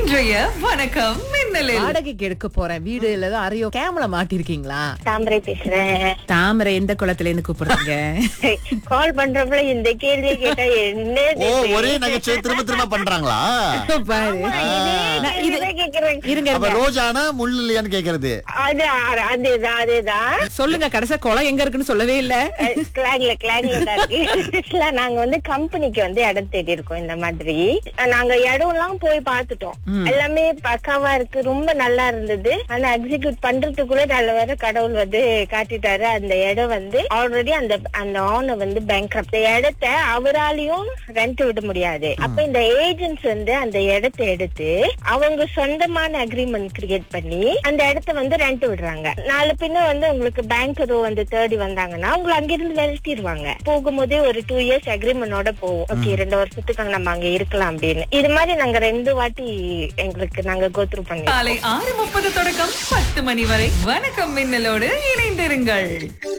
இன்றைய வணக்கம் மின்னலில் வாடகைக்கு எடுக்க போறேன் வீடு இல்ல அறையோ கேமரா மாட்டிருக்கீங்களா தாமரை பேசுறேன் தாமரை எந்த குளத்துல இருந்து கூப்பிடுறீங்க கால் பண்றப்பல இந்த கேள்வி கேட்டா என்ன ஓ ஒரே நகைச்சுவை திரும்ப திரும்ப பண்றாங்களா பாரு நான் இது- கேக்குறேன் இருங்க அப்ப இருங்க. ரோஜானா முள் இல்லையான்னு கேக்குறது அது அதேதான் அதேதான் சொல்லுங்க கடைசியா குளம் எங்க இருக்குன்னு சொல்லவே இல்ல கிளாக்ல கிளாக்ல தான் இருக்கு இல்ல நாங்க வந்து கம்பெனிக்கு வந்து இடம் தேடி இருக்கோம் இந்த மாதிரி நாங்க இடம் எல்லாம் போய் பார்த்துட்டோம் எல்லாமே பக்காவா இருக்கு ரொம்ப நல்லா இருந்தது ஆனா எக்ஸிக்யூட் பண்றதுக்குள்ள நல்ல வேற கடவுள் வந்து காட்டிட்டாரு அந்த இடம் வந்து ஆல்ரெடி அந்த அந்த ஓனர் வந்து பேங்க் இந்த இடத்த அவராலையும் ரெண்ட் விட முடியாது அப்ப இந்த ஏஜென்ட்ஸ் வந்து அந்த இடத்தை எடுத்து அவங்க சொந்தமான அக்ரிமெண்ட் கிரியேட் பண்ணி அந்த இடத்த வந்து ரெண்ட் விடுறாங்க நாலு பின்ன வந்து உங்களுக்கு பேங்கரோ வந்து தேடி வந்தாங்கன்னா உங்களை அங்கிருந்து விரட்டிடுவாங்க போகும்போதே ஒரு டூ இயர்ஸ் அக்ரிமெண்டோட போவோம் ஓகே ரெண்டு வருஷத்துக்கு நம்ம அங்க இருக்கலாம் அப்படின்னு இது மாதிரி நாங்க ரெண்டு வாட்டி எங்களுக்கு நாங்க கோத்ரூ பண்ணி காலை ஆறு முப்பது தொடக்கம் பத்து மணி வரை வணக்கம் மின்னலோடு இணைந்திருங்கள்